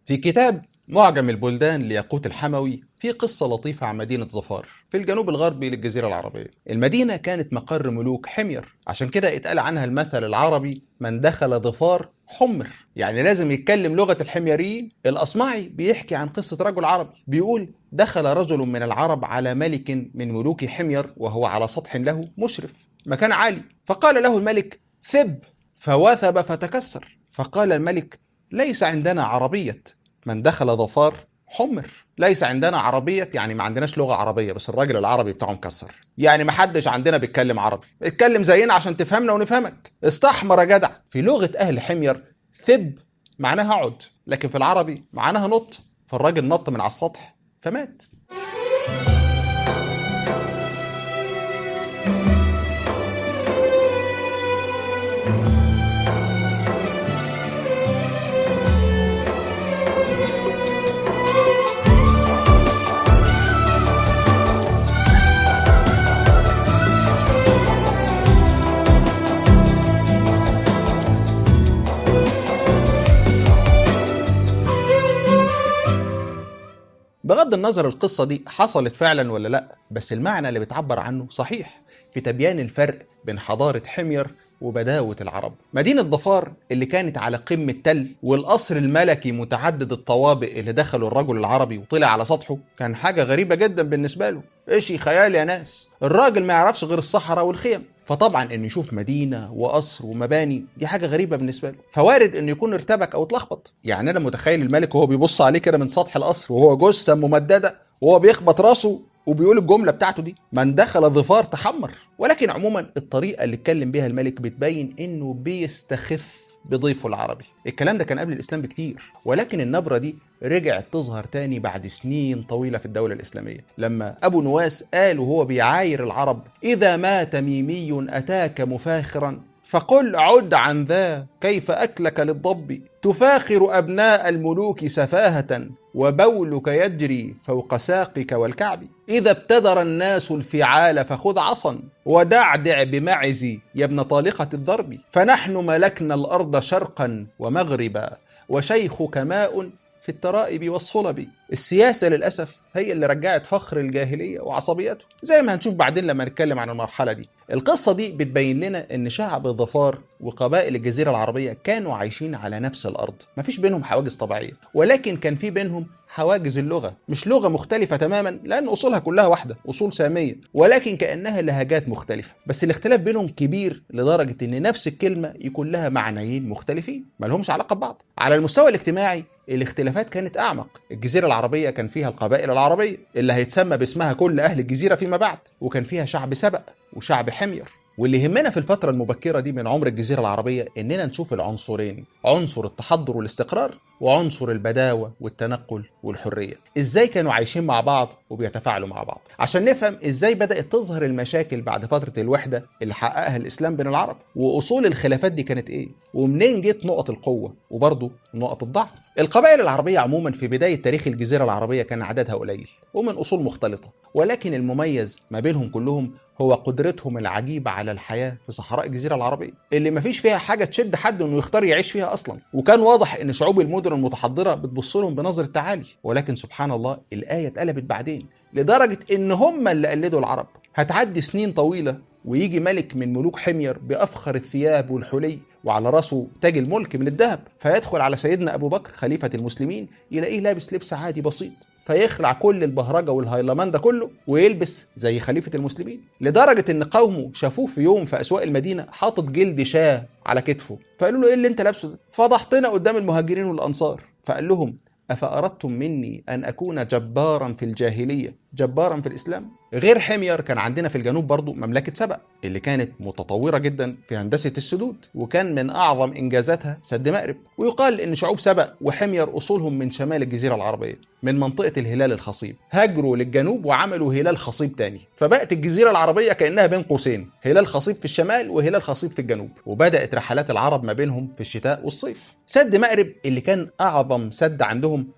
في كتاب معجم البلدان لياقوت الحموي في قصة لطيفة عن مدينة ظفار في الجنوب الغربي للجزيرة العربية المدينة كانت مقر ملوك حمير عشان كده اتقال عنها المثل العربي من دخل ظفار حمر يعني لازم يتكلم لغة الحميريين الأصمعي بيحكي عن قصة رجل عربي بيقول دخل رجل من العرب على ملك من ملوك حمير وهو على سطح له مشرف مكان عالي فقال له الملك ثب فوثب فتكسر فقال الملك ليس عندنا عربية من دخل ظفار حمر ليس عندنا عربية يعني ما عندناش لغة عربية بس الراجل العربي بتاعه مكسر يعني ما حدش عندنا بيتكلم عربي اتكلم زينا عشان تفهمنا ونفهمك استحمر يا جدع في لغة أهل حمير ثب معناها اقعد لكن في العربي معناها نط فالراجل نط من على السطح فمات بغض النظر القصة دي حصلت فعلا ولا لا بس المعنى اللي بتعبر عنه صحيح في تبيان الفرق بين حضارة حمير وبداوة العرب مدينة ظفار اللي كانت على قمة تل والقصر الملكي متعدد الطوابق اللي دخلوا الرجل العربي وطلع على سطحه كان حاجة غريبة جدا بالنسبة له اشي خيال يا ناس الراجل ما يعرفش غير الصحراء والخيم فطبعا انه يشوف مدينه وقصر ومباني دي حاجه غريبه بالنسبه له فوارد انه يكون ارتبك او اتلخبط يعني انا متخيل الملك وهو بيبص عليه كده من سطح القصر وهو جثه ممدده وهو بيخبط راسه وبيقول الجمله بتاعته دي من دخل ظفار تحمر ولكن عموما الطريقه اللي اتكلم بيها الملك بتبين انه بيستخف بضيفه العربي الكلام ده كان قبل الاسلام بكتير ولكن النبره دي رجعت تظهر تاني بعد سنين طويلة في الدولة الإسلامية لما أبو نواس قال وهو بيعاير العرب إذا ما تميمي أتاك مفاخرا فقل عد عن ذا كيف أكلك للضب تفاخر أبناء الملوك سفاهة وبولك يجري فوق ساقك والكعب إذا ابتدر الناس الفعال فخذ عصا ودعدع بمعزي يا ابن طالقة الضرب فنحن ملكنا الأرض شرقا ومغربا وشيخك ماء في الترائب والصلب السياسة للأسف هي اللي رجعت فخر الجاهلية وعصبيته زي ما هنشوف بعدين لما نتكلم عن المرحلة دي القصة دي بتبين لنا ان شعب الظفار وقبائل الجزيرة العربية كانوا عايشين على نفس الأرض مفيش بينهم حواجز طبيعية ولكن كان في بينهم حواجز اللغة مش لغة مختلفة تماما لأن أصولها كلها واحدة أصول سامية ولكن كأنها لهجات مختلفة بس الاختلاف بينهم كبير لدرجة أن نفس الكلمة يكون لها معنيين مختلفين ملهمش علاقة ببعض على المستوى الاجتماعي الاختلافات كانت أعمق الجزيرة العربية كان فيها القبائل العربية اللي هيتسمى باسمها كل أهل الجزيرة فيما بعد وكان فيها شعب سبأ وشعب حمير واللي يهمنا في الفترة المبكرة دي من عمر الجزيرة العربية إننا نشوف العنصرين عنصر التحضر والاستقرار وعنصر البداوة والتنقل والحرية إزاي كانوا عايشين مع بعض وبيتفاعلوا مع بعض عشان نفهم إزاي بدأت تظهر المشاكل بعد فترة الوحدة اللي حققها الإسلام بين العرب وأصول الخلافات دي كانت إيه ومنين جت نقط القوة وبرضه نقط الضعف القبائل العربية عموما في بداية تاريخ الجزيرة العربية كان عددها قليل ومن أصول مختلطة ولكن المميز ما بينهم كلهم هو قدرتهم العجيبة على الحياة في صحراء الجزيرة العربية اللي مفيش فيها حاجة تشد حد انه يختار يعيش فيها اصلا وكان واضح ان شعوب المدن المتحضرة بتبص لهم بنظرة تعالي ولكن سبحان الله الآية اتقلبت بعدين لدرجة ان هم اللي قلدوا العرب هتعدي سنين طويلة ويجي ملك من ملوك حمير بأفخر الثياب والحلي وعلى راسه تاج الملك من الذهب فيدخل على سيدنا أبو بكر خليفة المسلمين يلاقيه لابس لبس عادي بسيط فيخلع كل البهرجة والهيلمان ده كله ويلبس زي خليفة المسلمين لدرجة إن قومه شافوه في يوم في أسواق المدينة حاطط جلد شاه على كتفه فقالوا له إيه اللي أنت لابسه ده؟ فضحتنا قدام المهاجرين والأنصار فقال لهم أفأردتم مني أن أكون جبارا في الجاهلية جبارا في الإسلام غير حمير كان عندنا في الجنوب برضو مملكة سبأ اللي كانت متطورة جدا في هندسة السدود وكان من أعظم إنجازاتها سد مأرب ويقال إن شعوب سبأ وحمير أصولهم من شمال الجزيرة العربية من منطقة الهلال الخصيب هاجروا للجنوب وعملوا هلال خصيب تاني فبقت الجزيرة العربية كأنها بين قوسين هلال خصيب في الشمال وهلال خصيب في الجنوب وبدأت رحلات العرب ما بينهم في الشتاء والصيف سد مأرب اللي كان أعظم سد عندهم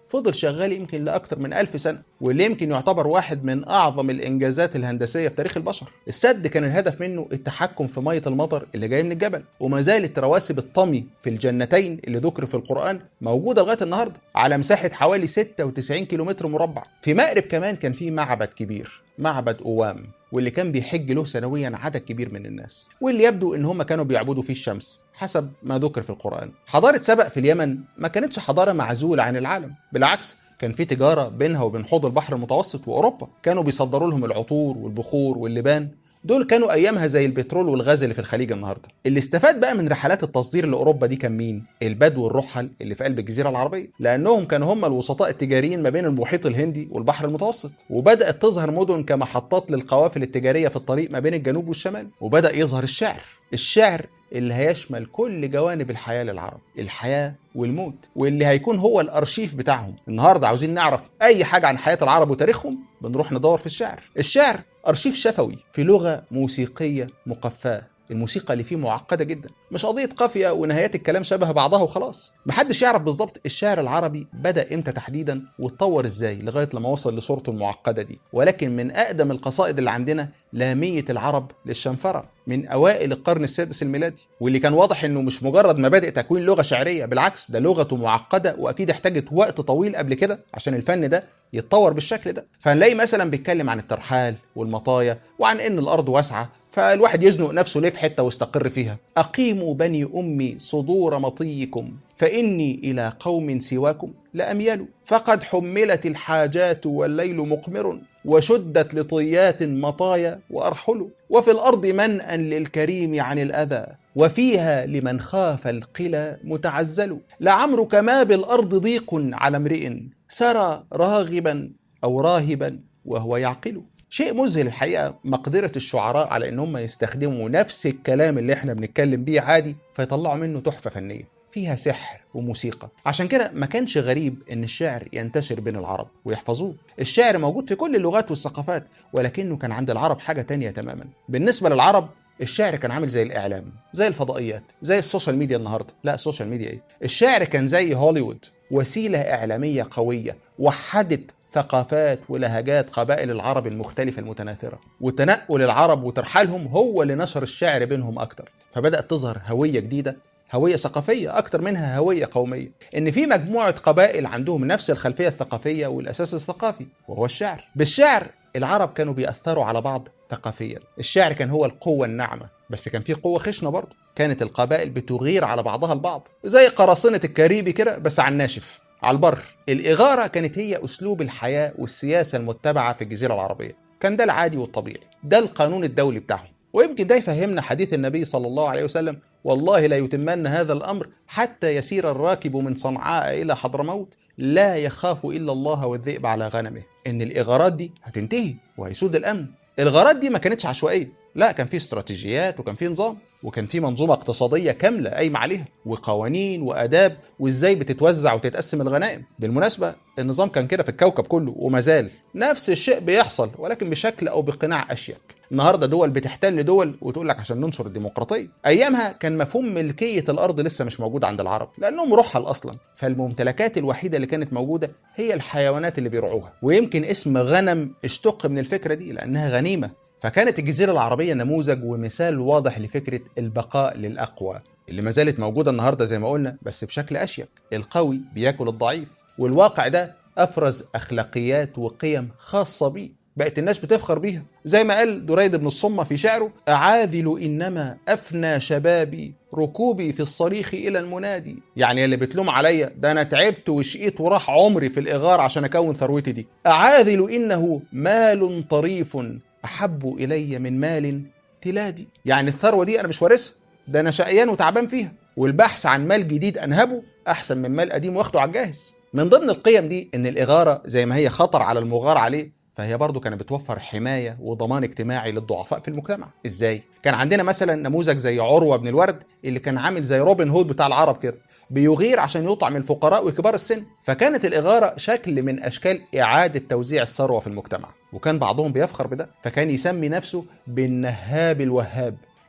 فضل شغال يمكن لأكثر من ألف سنة واللي يمكن يعتبر واحد من أعظم الإنجازات الهندسية في تاريخ البشر السد كان الهدف منه التحكم في مية المطر اللي جاي من الجبل وما زالت رواسب الطمي في الجنتين اللي ذكر في القرآن موجودة لغاية النهاردة على مساحة حوالي 96 كيلومتر مربع في مأرب كمان كان في معبد كبير معبد أوام واللي كان بيحج له سنويا عدد كبير من الناس واللي يبدو ان هم كانوا بيعبدوا فيه الشمس حسب ما ذكر في القرآن حضارة سبأ في اليمن ما كانتش حضارة معزولة عن العالم بالعكس كان في تجارة بينها وبين حوض البحر المتوسط وأوروبا كانوا بيصدروا لهم العطور والبخور واللبان دول كانوا ايامها زي البترول والغاز اللي في الخليج النهارده اللي استفاد بقى من رحلات التصدير لاوروبا دي كان مين البدو الرحل اللي في قلب الجزيره العربيه لانهم كانوا هم الوسطاء التجاريين ما بين المحيط الهندي والبحر المتوسط وبدات تظهر مدن كمحطات للقوافل التجاريه في الطريق ما بين الجنوب والشمال وبدا يظهر الشعر الشعر اللي هيشمل كل جوانب الحياه للعرب الحياه والموت واللي هيكون هو الارشيف بتاعهم النهارده عاوزين نعرف اي حاجه عن حياه العرب وتاريخهم بنروح ندور في الشعر الشعر أرشيف شفوي في لغة موسيقية مقفاة الموسيقى اللي فيه معقدة جدا مش قضية قافية ونهايات الكلام شبه بعضها وخلاص محدش يعرف بالظبط الشعر العربي بدأ امتى تحديدا واتطور ازاي لغاية لما وصل لصورته المعقدة دي ولكن من أقدم القصائد اللي عندنا لامية العرب للشنفرة من أوائل القرن السادس الميلادي واللي كان واضح إنه مش مجرد مبادئ تكوين لغة شعرية بالعكس ده لغته معقدة وأكيد احتاجت وقت طويل قبل كده عشان الفن ده يتطور بالشكل ده فنلاقي مثلا بيتكلم عن الترحال والمطايا وعن إن الأرض واسعة فالواحد يزنق نفسه ليه في حتة ويستقر فيها أقيموا بني أمي صدور مطيكم فإني إلى قوم سواكم لأميل فقد حملت الحاجات والليل مقمر وشدت لطيات مطايا وأرحل وفي الأرض منأ للكريم عن الأذى وفيها لمن خاف القلى متعزل لعمرك ما بالأرض ضيق على امرئ سرى راغبا أو راهبا وهو يعقل شيء مذهل الحقيقة مقدرة الشعراء على إن هم يستخدموا نفس الكلام اللي احنا بنتكلم بيه عادي فيطلعوا منه تحفة فنية فيها سحر وموسيقى عشان كده ما كانش غريب ان الشعر ينتشر بين العرب ويحفظوه الشعر موجود في كل اللغات والثقافات ولكنه كان عند العرب حاجة تانية تماما بالنسبة للعرب الشعر كان عامل زي الاعلام زي الفضائيات زي السوشيال ميديا النهارده لا السوشيال ميديا ايه الشعر كان زي هوليوود وسيله اعلاميه قويه وحدت ثقافات ولهجات قبائل العرب المختلفة المتناثرة وتنقل العرب وترحالهم هو اللي نشر الشعر بينهم أكتر فبدأت تظهر هوية جديدة هوية ثقافية أكتر منها هوية قومية إن في مجموعة قبائل عندهم نفس الخلفية الثقافية والأساس الثقافي وهو الشعر بالشعر العرب كانوا بيأثروا على بعض ثقافيا الشعر كان هو القوة الناعمة بس كان في قوة خشنة برضه كانت القبائل بتغير على بعضها البعض زي قراصنة الكاريبي كده بس على الناشف على البر الإغارة كانت هي أسلوب الحياة والسياسة المتبعة في الجزيرة العربية كان ده العادي والطبيعي ده القانون الدولي بتاعهم ويمكن ده يفهمنا حديث النبي صلى الله عليه وسلم والله لا يتمن هذا الأمر حتى يسير الراكب من صنعاء إلى حضرموت لا يخاف إلا الله والذئب على غنمه إن الإغارات دي هتنتهي وهيسود الأمن الغارات دي ما كانتش عشوائية لا كان في استراتيجيات وكان في نظام وكان في منظومة اقتصادية كاملة قايمة عليها وقوانين وآداب وإزاي بتتوزع وتتقسم الغنائم بالمناسبة النظام كان كده في الكوكب كله وما زال نفس الشيء بيحصل ولكن بشكل أو بقناع أشيك النهارده دول بتحتل دول وتقول لك عشان ننشر الديمقراطيه ايامها كان مفهوم ملكيه الارض لسه مش موجود عند العرب لانهم رحل اصلا فالممتلكات الوحيده اللي كانت موجوده هي الحيوانات اللي بيرعوها ويمكن اسم غنم اشتق من الفكره دي لانها غنيمه فكانت الجزيرة العربية نموذج ومثال واضح لفكرة البقاء للأقوى اللي ما زالت موجودة النهاردة زي ما قلنا بس بشكل أشيك القوي بياكل الضعيف والواقع ده أفرز أخلاقيات وقيم خاصة بيه بقت الناس بتفخر بيها زي ما قال دريد بن الصمة في شعره أعاذل إنما أفنى شبابي ركوبي في الصريخ إلى المنادي يعني اللي بتلوم عليا ده أنا تعبت وشقيت وراح عمري في الإغار عشان أكون ثروتي دي أعاذل إنه مال طريف أحب إلي من مال تلادي يعني الثروة دي أنا مش وارثها ده أنا شقيان وتعبان فيها والبحث عن مال جديد أنهبه أحسن من مال قديم واخده على الجاهز من ضمن القيم دي إن الإغارة زي ما هي خطر على المغار عليه فهي برضو كانت بتوفر حماية وضمان اجتماعي للضعفاء في المجتمع ازاي؟ كان عندنا مثلا نموذج زي عروة بن الورد اللي كان عامل زي روبن هود بتاع العرب كده بيغير عشان يطعم الفقراء وكبار السن فكانت الإغارة شكل من أشكال إعادة توزيع الثروة في المجتمع وكان بعضهم بيفخر بده فكان يسمي نفسه بالنهاب الوهاب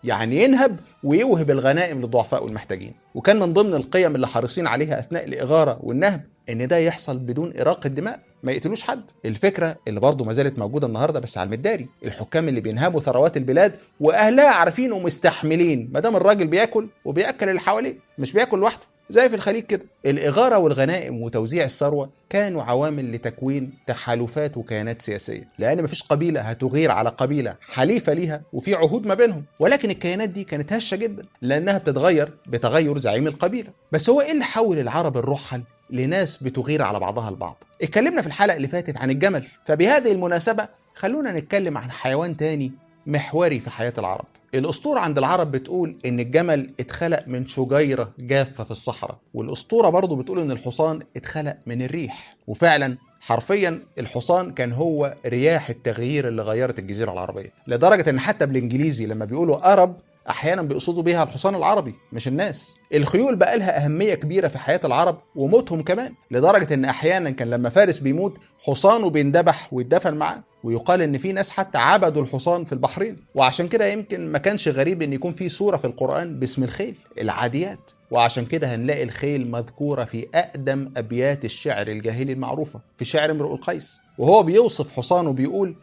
يعني ينهب ويوهب الغنائم للضعفاء والمحتاجين وكان من ضمن القيم اللي حريصين عليها اثناء الاغاره والنهب ان ده يحصل بدون اراقه دماء ما يقتلوش حد الفكره اللي برضه ما زالت موجوده النهارده بس على المداري الحكام اللي بينهبوا ثروات البلاد واهلها عارفين ومستحملين ما دام الراجل بياكل وبياكل اللي حواليه مش بياكل لوحده زي في الخليج كده الإغارة والغنائم وتوزيع الثروة كانوا عوامل لتكوين تحالفات وكيانات سياسية لأن مفيش قبيلة هتغير على قبيلة حليفة ليها وفي عهود ما بينهم ولكن الكيانات دي كانت هشة جدا لأنها بتتغير بتغير زعيم القبيلة بس هو إيه اللي حول العرب الرحل لناس بتغير على بعضها البعض اتكلمنا في الحلقة اللي فاتت عن الجمل فبهذه المناسبة خلونا نتكلم عن حيوان تاني محوري في حياة العرب الأسطورة عند العرب بتقول إن الجمل اتخلق من شجيرة جافة في الصحراء والأسطورة برضو بتقول إن الحصان اتخلق من الريح وفعلا حرفيا الحصان كان هو رياح التغيير اللي غيرت الجزيرة العربية لدرجة إن حتى بالإنجليزي لما بيقولوا أرب احيانا بيقصدوا بيها الحصان العربي مش الناس الخيول بقى لها اهميه كبيره في حياه العرب وموتهم كمان لدرجه ان احيانا كان لما فارس بيموت حصانه بيندبح ويتدفن معاه ويقال ان في ناس حتى عبدوا الحصان في البحرين وعشان كده يمكن ما كانش غريب ان يكون في سوره في القران باسم الخيل العاديات وعشان كده هنلاقي الخيل مذكوره في اقدم ابيات الشعر الجاهلي المعروفه في شعر امرؤ القيس وهو بيوصف حصانه بيقول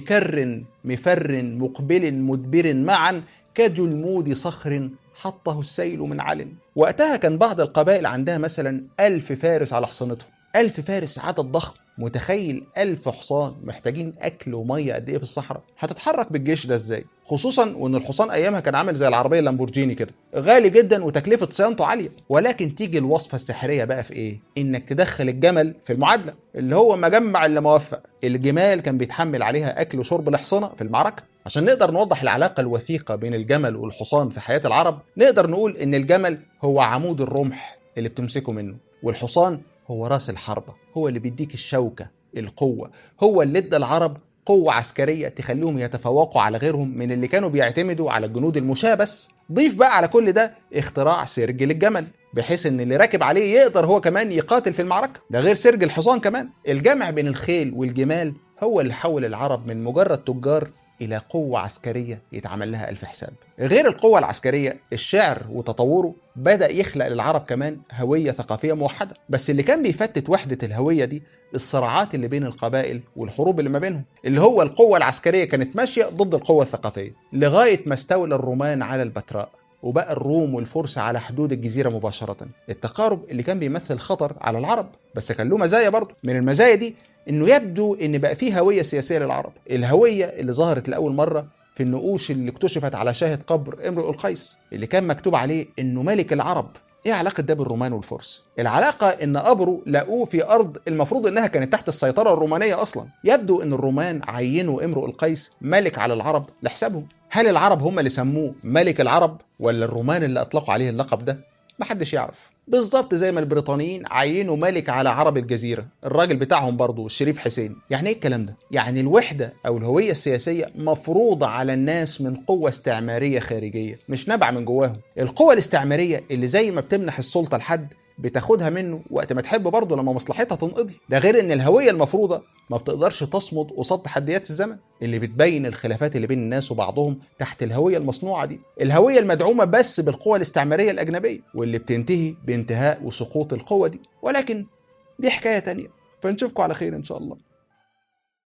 مكر مفر مقبل مدبر معا كجلمود صخر حطه السيل من علن وقتها كان بعض القبائل عندها مثلا ألف فارس على حصانتهم ألف فارس عدد ضخم متخيل ألف حصان محتاجين أكل ومية قد إيه في الصحراء هتتحرك بالجيش ده إزاي خصوصا وإن الحصان أيامها كان عامل زي العربية اللامبورجيني كده غالي جدا وتكلفة صيانته عالية ولكن تيجي الوصفة السحرية بقى في إيه إنك تدخل الجمل في المعادلة اللي هو مجمع اللي موفق الجمال كان بيتحمل عليها أكل وشرب الحصنة في المعركة عشان نقدر نوضح العلاقة الوثيقة بين الجمل والحصان في حياة العرب نقدر نقول إن الجمل هو عمود الرمح اللي بتمسكه منه والحصان هو راس الحربة هو اللي بيديك الشوكة القوة هو اللي ادى العرب قوة عسكرية تخليهم يتفوقوا على غيرهم من اللي كانوا بيعتمدوا على الجنود المشاة بس ضيف بقى على كل ده اختراع سرج للجمل بحيث ان اللي راكب عليه يقدر هو كمان يقاتل في المعركة ده غير سرج الحصان كمان الجمع بين الخيل والجمال هو اللي حول العرب من مجرد تجار إلى قوة عسكرية يتعمل لها ألف حساب غير القوة العسكرية الشعر وتطوره بدأ يخلق للعرب كمان هوية ثقافية موحدة بس اللي كان بيفتت وحدة الهوية دي الصراعات اللي بين القبائل والحروب اللي ما بينهم اللي هو القوة العسكرية كانت ماشية ضد القوة الثقافية لغاية ما استولى الرومان على البتراء وبقى الروم والفرس على حدود الجزيرة مباشرة التقارب اللي كان بيمثل خطر على العرب بس كان له مزايا برضه من المزايا دي انه يبدو ان بقى فيه هوية سياسية للعرب الهوية اللي ظهرت لأول مرة في النقوش اللي اكتشفت على شاهد قبر امرؤ القيس اللي كان مكتوب عليه انه ملك العرب ايه علاقة ده بالرومان والفرس؟ العلاقة ان قبره لقوه في ارض المفروض انها كانت تحت السيطرة الرومانية اصلا يبدو ان الرومان عينوا امرؤ القيس ملك على العرب لحسابهم هل العرب هم اللي سموه ملك العرب ولا الرومان اللي اطلقوا عليه اللقب ده؟ محدش يعرف بالظبط زي ما البريطانيين عينوا ملك على عرب الجزيرة الراجل بتاعهم برضو الشريف حسين يعني ايه الكلام ده؟ يعني الوحدة او الهوية السياسية مفروضة على الناس من قوة استعمارية خارجية مش نابعة من جواهم القوة الاستعمارية اللي زي ما بتمنح السلطة لحد بتاخدها منه وقت ما تحب برضه لما مصلحتها تنقضي ده غير ان الهويه المفروضه ما بتقدرش تصمد قصاد تحديات الزمن اللي بتبين الخلافات اللي بين الناس وبعضهم تحت الهويه المصنوعه دي الهويه المدعومه بس بالقوى الاستعماريه الاجنبيه واللي بتنتهي بانتهاء وسقوط القوه دي ولكن دي حكايه تانية فنشوفكم على خير ان شاء الله